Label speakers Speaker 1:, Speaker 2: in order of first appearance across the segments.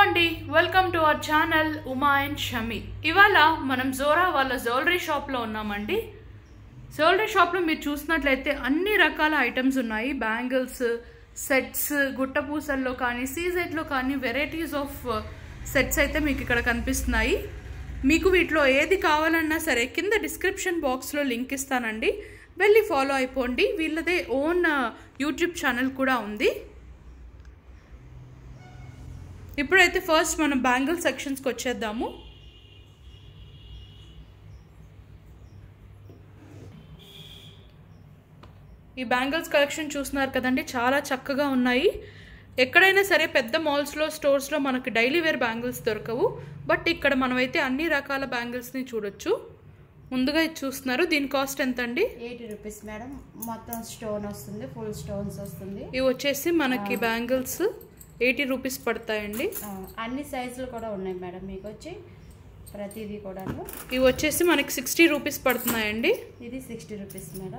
Speaker 1: అండి welcome to our channel Uma and Shami ఇవాళ మనం జోరా వాళ్ళ జ్యువెలరీ షాప్లో ఉన్నామండి జ్యువెలరీ షాప్లో మీరు చూసినట్లయితే అన్ని రకాల ఐటమ్స్ ఉన్నాయి బ్యాంగిల్స్ సెట్స్ గుట్టపూసల్లో కానీ సీజెట్లో కానీ వెరైటీస్ ఆఫ్ సెట్స్ అయితే మీకు ఇక్కడ కనిపిస్తున్నాయి మీకు వీటిలో ఏది కావాలన్నా సరే కింద డిస్క్రిప్షన్ బాక్స్లో లింక్ ఇస్తానండి వెళ్ళి ఫాలో అయిపోండి వీళ్ళదే ఓన్ యూట్యూబ్ ఛానల్ కూడా ఉంది ఇప్పుడైతే ఫస్ట్ మనం బ్యాంగిల్ సెక్షన్స్కి వచ్చేద్దాము ఈ బ్యాంగిల్స్ కలెక్షన్ చూస్తున్నారు కదండి చాలా చక్కగా ఉన్నాయి ఎక్కడైనా సరే పెద్ద మాల్స్లో స్టోర్స్లో మనకు డైలీ వేర్ బ్యాంగిల్స్ దొరకవు బట్ ఇక్కడ మనమైతే అన్ని రకాల బ్యాంగిల్స్ని చూడొచ్చు ముందుగా ఇది చూస్తున్నారు దీని కాస్ట్ ఎంత అండి
Speaker 2: ఎయిటీ రూపీస్ మేడం మొత్తం స్టోన్ వస్తుంది ఫుల్ స్టోన్స్ వస్తుంది
Speaker 1: ఇవి వచ్చేసి మనకి బ్యాంగిల్స్ ఎయిటీ రూపీస్ పడతాయండి
Speaker 2: ఆ, అన్ని సైజులు కూడా ఉన్నాయి మేడం మీకు వచ్చి ప్రతిదీ కూడాను
Speaker 1: ఇవి వచ్చేసి మనకి సిక్స్టీ రూపీస్ పడుతున్నాయండి
Speaker 2: ఇది సిక్స్టీ రూపీస్ మేడం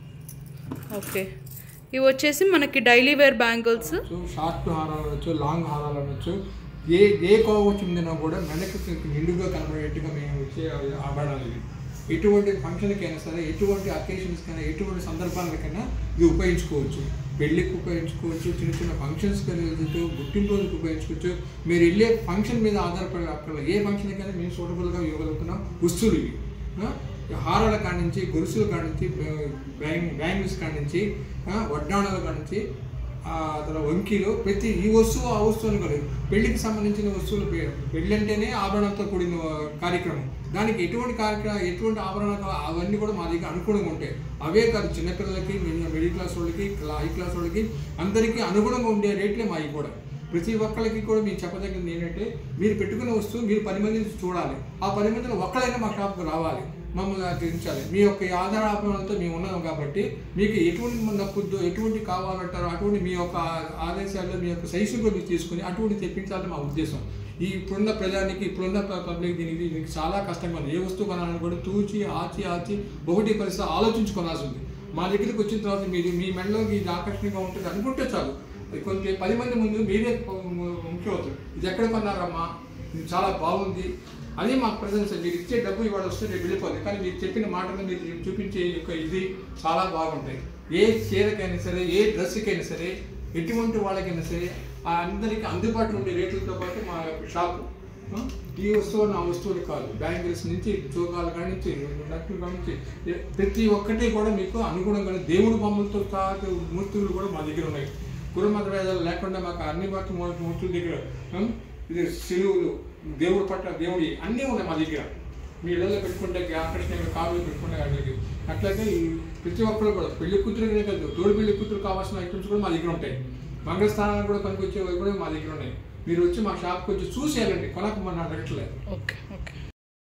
Speaker 1: ఓకే ఇవి వచ్చేసి మనకి డైలీ వేర్ బ్యాంగిల్స్
Speaker 3: అనొచ్చు షార్ట్ హారాలు అనొచ్చు లాంగ్ హారాలు అనొచ్చు ఏ ఏ కోవ చెందినా కూడా మెడకి నిండుగా కనబడేట్టుగా మేము వచ్చే ఆభరణాలు ఇవి ఎటువంటి ఫంక్షన్కైనా సరే ఎటువంటి అకేషన్స్కైనా ఎటువంటి సందర్భాలకైనా ఇది ఉపయోగించుకోవచ్చు పెళ్ళికి ఉపయోగించుకోవచ్చు చిన్న చిన్న ఫంక్షన్స్కి వెళ్ళచ్చు గుట్టింపులకు ఉపయోగించుకోవచ్చు మీరు వెళ్ళే ఫంక్షన్ మీద ఆధారపడి అక్కడ ఏ ఫంక్షన్కైనా మేము సూటబుల్గా ఇవ్వగలుగుతున్నాం వస్తువులు ఇవి ఆ? హారాల కాడ నుంచి గొలుసుల కాడ నుంచి బ్యాంగ్ బ్యాంగిల్స్ కాడ నుంచి ఆ, వడ్డాణాల కాడ నుంచి ఆ తర్వాత వంకీలు ప్రతి ఈ వస్తువు ఆ వస్తువుని కూడా పెళ్లికి సంబంధించిన వస్తువులు పె- పెళ్లి అంటేనే ఆభరణంతో కూడిన ఆ, కార్యక్రమం దానికి ఎటువంటి కార్యక్రమం ఎటువంటి ఆభరణాలు కావాలో అవన్నీ కూడా మా దగ్గర అనుగుణంగా ఉంటాయి అవే కాదు చిన్నపిల్లలకి మిడిల్ మిడిల్ క్లాస్ వాళ్ళకి హై క్లాస్ వాళ్ళకి అందరికీ అనుగుణంగా ఉండే రేట్లే మావి కూడా ప్రతి ఒక్కరికి కూడా మీరు చెప్పదగ్గది ఏంటంటే మీరు పెట్టుకున్న వస్తువు మీరు పది మందిని చూడాలి ఆ పది మందిలో ఒక్కడైనా మా షాప్కి రావాలి మమ్మల్ని ఆచరించాలి మీ యొక్క ఈ ఆధార ఆపణలతో మేము ఉన్నాం కాబట్టి మీకు ఎటువంటి నప్పుద్దు ఎటువంటి కావాలంటారో అటువంటి మీ యొక్క ఆదేశాల్లో మీ యొక్క సైజు కూడా మీరు తీసుకుని అటువంటి తెప్పించాలని మా ఉద్దేశం ఈ ఇప్పుడున్న ప్రజానికి ఇప్పుడున్న ప- పబ్లిక్ దీనికి దీనికి చాలా కష్టంగా ఉంది ఏ వస్తువు కొనాలని కూడా తూచి ఆచి ఆచి ఒకటి పరిస్థితి ఆలోచించి కొనాల్సి ఉంది మా దగ్గరికి వచ్చిన తర్వాత మీరు మీ మెడలోకి ఇది ఆకర్షణగా ఉంటుంది అనుకుంటే చాలు కొంచెం పది మంది ముందు మీరే ముఖ్యం అవుతుంది ఇది ఎక్కడ కొన్నారమ్మా ఇది చాలా బాగుంది అది మాకు ప్రజెన్స్ మీరు ఇచ్చే డబ్బు ఇవాళ వస్తే రేపు వెళ్ళిపోతుంది కానీ మీరు చెప్పిన మాటలు మీరు చూపించే యొక్క ఇది చాలా బాగుంటాయి ఏ చీరకైనా సరే ఏ డ్రెస్కైనా సరే ఎటువంటి వాళ్ళకైనా సరే ఆ అందరికీ అందుబాటులో ఉండే రేట్లతో పాటు మా షాపు ఆ, ఈ వస్తువు నా వస్తువులు కాదు బ్యాంగిల్స్ నుంచి చోకాలు కాడి నుంచి నట్లు కాడి నుంచి ఏ- ప్రతి ఒక్కటి కూడా మీకు అనుగుణంగా దేవుడు బొమ్మలతో కాదు మూర్తులు కూడా మా దగ్గర ఉన్నాయి కులమత వేదాలు లేకుండా మాకు అన్ని మత మూర్తుల దగ్గర ఆ, ఇది శిలువులు దేవుడు పట్ల దేవుడి అన్నీ ఉన్నాయి మా దగ్గర మీ ఇళ్ళలో పెట్టుకుంటే ఆకర్షణీయంగా కాళ్ళు పెట్టుకుంటే వాటికి అట్లాగే ఈ ప్రతి ఒక్కరు కూడా పెళ్లి కూతురు కాదు తోడు పెళ్లి కూతురు కావాల్సిన ఐటమ్స్ కూడా మా దగ్గర ఉంటాయి మంగళస్థానాలు కూడా పనికొచ్చేవి కూడా మా దగ్గర ఉన్నాయి మీరు వచ్చి మా షాప్కి వచ్చి చూసి వెళ్ళండి కొనకమని అడగట్లేదు
Speaker 1: ఓకే ఓకే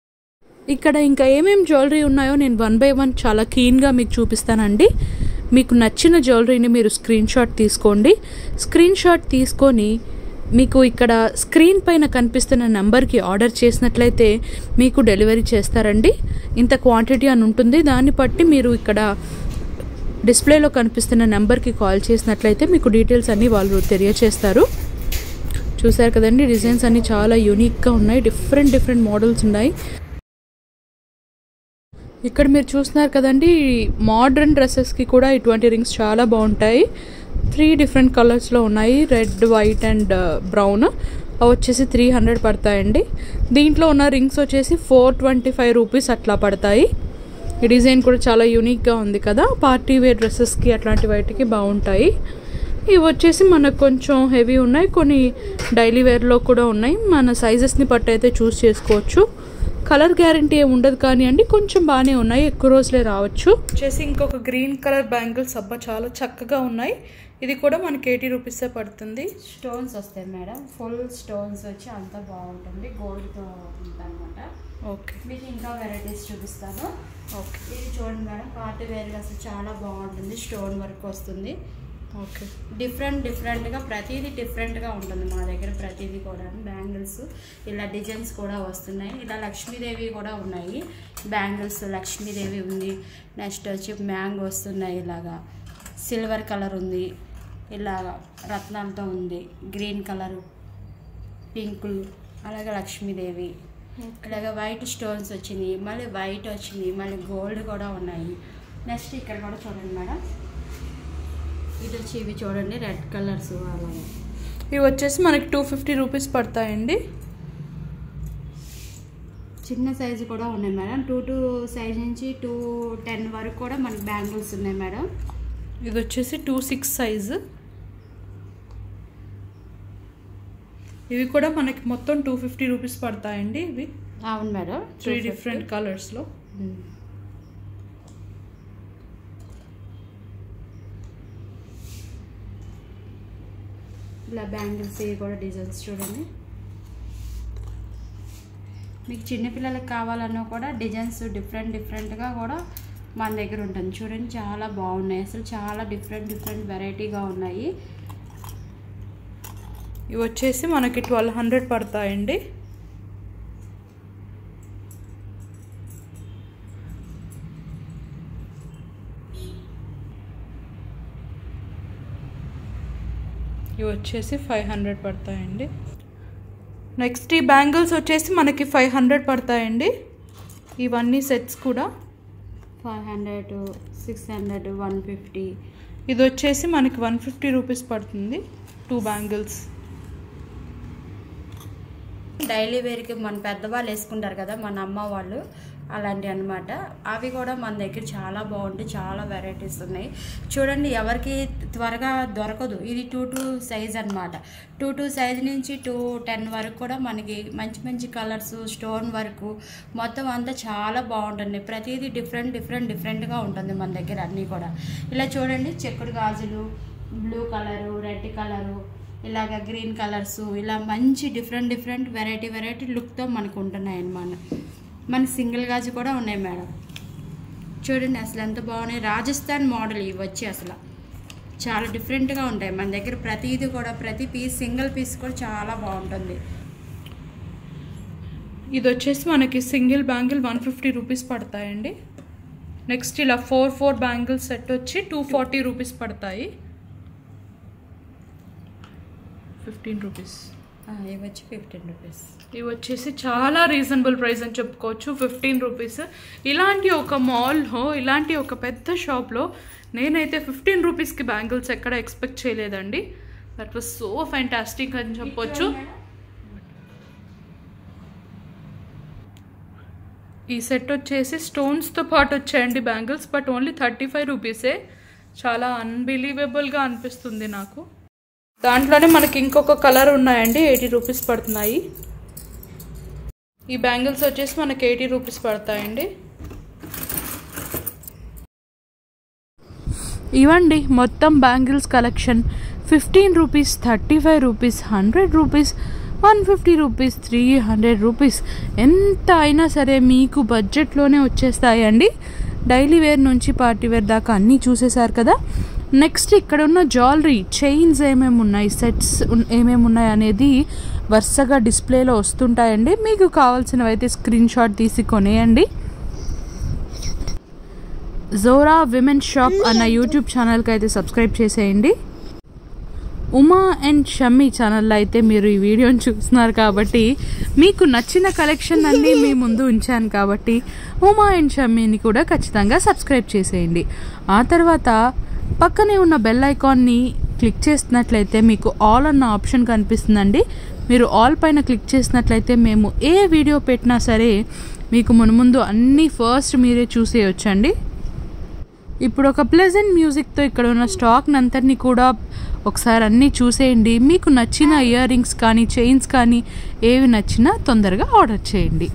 Speaker 1: ఇక్కడ ఇంకా ఏమేమి జ్యువెలరీ ఉన్నాయో నేను వన్ బై వన్ చాలా క్లీన్గా మీకు చూపిస్తానండి మీకు నచ్చిన జ్యువెలరీని మీరు స్క్రీన్ షాట్ తీసుకోండి స్క్రీన్ షాట్ తీసుకొని మీకు ఇక్కడ స్క్రీన్ పైన కనిపిస్తున్న నెంబర్కి ఆర్డర్ చేసినట్లయితే మీకు డెలివరీ చేస్తారండి ఇంత క్వాంటిటీ అని ఉంటుంది దాన్ని బట్టి మీరు ఇక్కడ డిస్ప్లేలో కనిపిస్తున్న నెంబర్కి కాల్ చేసినట్లయితే మీకు డీటెయిల్స్ అన్నీ వాళ్ళు తెలియచేస్తారు చూసారు కదండి డిజైన్స్ అన్నీ చాలా యూనిక్గా ఉన్నాయి డిఫరెంట్ డిఫరెంట్ మోడల్స్ ఉన్నాయి ఇక్కడ మీరు చూస్తున్నారు కదండి మోడర్న్ డ్రెస్సెస్కి కూడా ఇటువంటి రింగ్స్ చాలా బాగుంటాయి త్రీ డిఫరెంట్ కలర్స్లో ఉన్నాయి రెడ్ వైట్ అండ్ బ్రౌన్ అవి వచ్చేసి త్రీ హండ్రెడ్ పడతాయండి దీంట్లో ఉన్న రింగ్స్ వచ్చేసి ఫోర్ ట్వంటీ ఫైవ్ రూపీస్ అట్లా పడతాయి ఈ డిజైన్ కూడా చాలా యూనిక్గా ఉంది కదా పార్టీ వేర్ డ్రెస్సెస్కి అట్లాంటి వాటికి బాగుంటాయి ఇవి వచ్చేసి మనకు కొంచెం హెవీ ఉన్నాయి కొన్ని డైలీ వేర్లో కూడా ఉన్నాయి మన సైజెస్ని బట్టి అయితే చూస్ చేసుకోవచ్చు కలర్ గ్యారంటీ ఏమి ఉండదు కానీ అండి కొంచెం బాగానే ఉన్నాయి ఎక్కువ రోజులే రావచ్చు వచ్చేసి ఇంకొక గ్రీన్ కలర్ బ్యాంగిల్స్ అబ్బా చాలా చక్కగా ఉన్నాయి ఇది కూడా మనకి ఎయిటీ రూపీసే పడుతుంది
Speaker 2: స్టోన్స్ వస్తాయి మేడం ఫుల్ స్టోన్స్ వచ్చి అంత బాగుంటుంది గోల్డ్తో ఉందన్నమాట
Speaker 1: ఓకే
Speaker 2: మీకు ఇంకా వెరైటీస్ చూపిస్తాను
Speaker 1: ఓకే
Speaker 2: ఇది చూడండి మేడం పార్టీ వేర్గా అసలు చాలా బాగుంటుంది స్టోన్ వర్క్ వస్తుంది
Speaker 1: ఓకే
Speaker 2: డిఫరెంట్ డిఫరెంట్గా ప్రతిదీ డిఫరెంట్గా ఉంటుంది మా దగ్గర ప్రతిదీ కూడా బ్యాంగిల్స్ ఇలా డిజైన్స్ కూడా వస్తున్నాయి ఇలా లక్ష్మీదేవి కూడా ఉన్నాయి బ్యాంగిల్స్ లక్ష్మీదేవి ఉంది నెక్స్ట్ వచ్చి మ్యాంగో వస్తున్నాయి ఇలాగా సిల్వర్ కలర్ ఉంది ఇలా రత్నాలతో ఉంది గ్రీన్ కలర్ పింకులు అలాగే లక్ష్మీదేవి అలాగే వైట్ స్టోన్స్ వచ్చినాయి మళ్ళీ వైట్ వచ్చినాయి మళ్ళీ గోల్డ్ కూడా ఉన్నాయి నెక్స్ట్ ఇక్కడ కూడా చూడండి మేడం ఇది వచ్చి ఇవి చూడండి రెడ్ కలర్స్ అలాగే
Speaker 1: ఇవి వచ్చేసి మనకి టూ ఫిఫ్టీ రూపీస్ పడతాయండి
Speaker 2: చిన్న సైజు కూడా ఉన్నాయి మేడం టూ టూ సైజ్ నుంచి టూ టెన్ వరకు కూడా మనకి బ్యాంగిల్స్ ఉన్నాయి మేడం
Speaker 1: ఇది వచ్చేసి టూ సిక్స్ సైజు ఇవి కూడా మనకి మొత్తం టూ ఫిఫ్టీ రూపీస్ పడతాయండి ఇవి
Speaker 2: అవును మేడం
Speaker 1: త్రీ డిఫరెంట్ కలర్స్లో
Speaker 2: ఇలా బ్యాంగిల్స్ ఇవి కూడా డిజైన్స్ చూడండి మీకు చిన్నపిల్లలకి కావాలన్నా కూడా డిజైన్స్ డిఫరెంట్ డిఫరెంట్గా కూడా మన దగ్గర ఉంటుంది చూడండి చాలా బాగున్నాయి అసలు చాలా డిఫరెంట్ డిఫరెంట్ వెరైటీగా ఉన్నాయి
Speaker 1: ఇవి వచ్చేసి మనకి ట్వెల్వ్ హండ్రెడ్ పడతాయండి ఇవి వచ్చేసి ఫైవ్ హండ్రెడ్ పడతాయండి నెక్స్ట్ ఈ బ్యాంగిల్స్ వచ్చేసి మనకి ఫైవ్ హండ్రెడ్ పడతాయండి ఇవన్నీ సెట్స్ కూడా
Speaker 2: five hundred six hundred one fifty
Speaker 1: ఇది వచ్చేసి మనకి వన్ ఫిఫ్టీ రూపీస్ పడుతుంది టూ బ్యాంగిల్స్
Speaker 2: డైలీ వేర్కి మన పెద్దవాళ్ళు వేసుకుంటారు కదా మన అమ్మ వాళ్ళు అలాంటివి అనమాట అవి కూడా మన దగ్గర చాలా బాగుంటాయి చాలా వెరైటీస్ ఉన్నాయి చూడండి ఎవరికి త్వరగా దొరకదు ఇది టూ టూ సైజ్ అనమాట టూ టూ సైజ్ నుంచి టూ టెన్ వరకు కూడా మనకి మంచి మంచి కలర్స్ స్టోన్ వర్క్ మొత్తం అంతా చాలా బాగుంటుంది ప్రతిదీ డిఫరెంట్ డిఫరెంట్ డిఫరెంట్గా ఉంటుంది మన దగ్గర అన్నీ కూడా ఇలా చూడండి చెక్కుడు గాజులు బ్లూ కలరు రెడ్ కలరు ఇలాగ గ్రీన్ కలర్స్ ఇలా మంచి డిఫరెంట్ డిఫరెంట్ వెరైటీ వెరైటీ లుక్తో మనకు ఉంటున్నాయి అన్నమాట మనకి సింగిల్ గాజు కూడా ఉన్నాయి మేడం చూడండి అసలు ఎంత బాగున్నాయి రాజస్థాన్ మోడల్ ఇవి వచ్చి అసలు చాలా డిఫరెంట్గా ఉంటాయి మన దగ్గర ప్రతిదీ కూడా ప్రతి పీస్ సింగిల్ పీస్ కూడా చాలా బాగుంటుంది
Speaker 1: ఇది వచ్చేసి మనకి single bangle one fifty rupees పడతాయండి నెక్స్ట్ ఇలా ఫోర్ ఫోర్ బ్యాంగిల్ సెట్ వచ్చి టూ ఫార్టీ రూపీస్ పడతాయి ఫిఫ్టీన్ రూపీస్
Speaker 2: ఆ, ఇవి వచ్చి ఫిఫ్టీన్ రూపీస్
Speaker 1: ఇవి వచ్చేసి చాలా రీజనబుల్ ప్రైస్ అని చెప్పుకోవచ్చు ఫిఫ్టీన్ రూపీస్ ఇలాంటి ఒక మాల్లో ఇలాంటి ఒక పెద్ద షాప్లో నేనైతే ఫిఫ్టీన్ రూపీస్కి బ్యాంగిల్స్ ఎక్కడ ఎక్స్పెక్ట్ చేయలేదండి దట్ వాస్ సో ఫ్యాంటాస్టిక్ అని చెప్పొచ్చు ఈ సెట్ వచ్చేసి స్టోన్స్తో పాటు వచ్చాయండి bangles but only thirty five రూపీసే చాలా అన్బిలీవబుల్గా అనిపిస్తుంది నాకు దాంట్లోనే మనకి ఇంకొక కలర్ ఉన్నాయండి ఎయిటీ రూపీస్ పడుతున్నాయి ఈ బ్యాంగిల్స్ వచ్చేసి మనకి ఎయిటీ రూపీస్ పడతాయండి ఇవ్వండి మొత్తం bangles collection fifteen rupees thirty five rupees hundred rupees one fifty rupees three hundred rupees ఎంత అయినా సరే మీకు బడ్జెట్లోనే వచ్చేస్తాయండి డైలీ వేర్ నుంచి పార్టీ వేర్ దాకా అన్నీ చూసేశారు కదా నెక్స్ట్ ఇక్కడ ఉన్న జ్యువెలరీ చైన్స్ ఏమేమి ఉన్నాయి సెట్స్ ఏమేమి ఉన్నాయి అనేది వరుసగా డిస్ప్లేలో వస్తుంటాయండి మీకు కావాల్సినవి అయితే స్క్రీన్ షాట్ తీసి కొనేయండి జోరా విమెన్ షాప్ అన్న యూట్యూబ్ ఛానల్కి అయితే సబ్స్క్రైబ్ చేసేయండి ఉమా అండ్ షమ్మి ఛానల్లో అయితే మీరు ఈ వీడియోని చూస్తున్నారు కాబట్టి మీకు నచ్చిన కలెక్షన్ అన్నీ మీ ముందు ఉంచాను కాబట్టి ఉమా అండ్ షమ్మిని కూడా ఖచ్చితంగా సబ్స్క్రైబ్ చేసేయండి ఆ తర్వాత పక్కనే ఉన్న బెల్ ఐకాన్ని క్లిక్ చేసినట్లయితే మీకు ఆల్ అన్న ఆప్షన్ కనిపిస్తుందండి మీరు ఆల్ పైన క్లిక్ చేసినట్లయితే మేము ఏ వీడియో పెట్టినా సరే మీకు మున్ముందు అన్నీ ఫస్ట్ మీరే చూసేయొచ్చండి ఇప్పుడు ఒక ప్లెజెంట్ మ్యూజిక్తో ఇక్కడ ఉన్న స్టాక్ అంతటిని కూడా ఒకసారి అన్నీ చూసేయండి మీకు నచ్చిన ఇయర్ రింగ్స్ కానీ చైన్స్ కానీ ఏవి నచ్చినా తొందరగా ఆర్డర్ చేయండి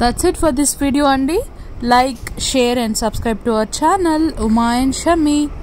Speaker 1: that's it for this video అండి like share and subscribe to our channel Uma and Shami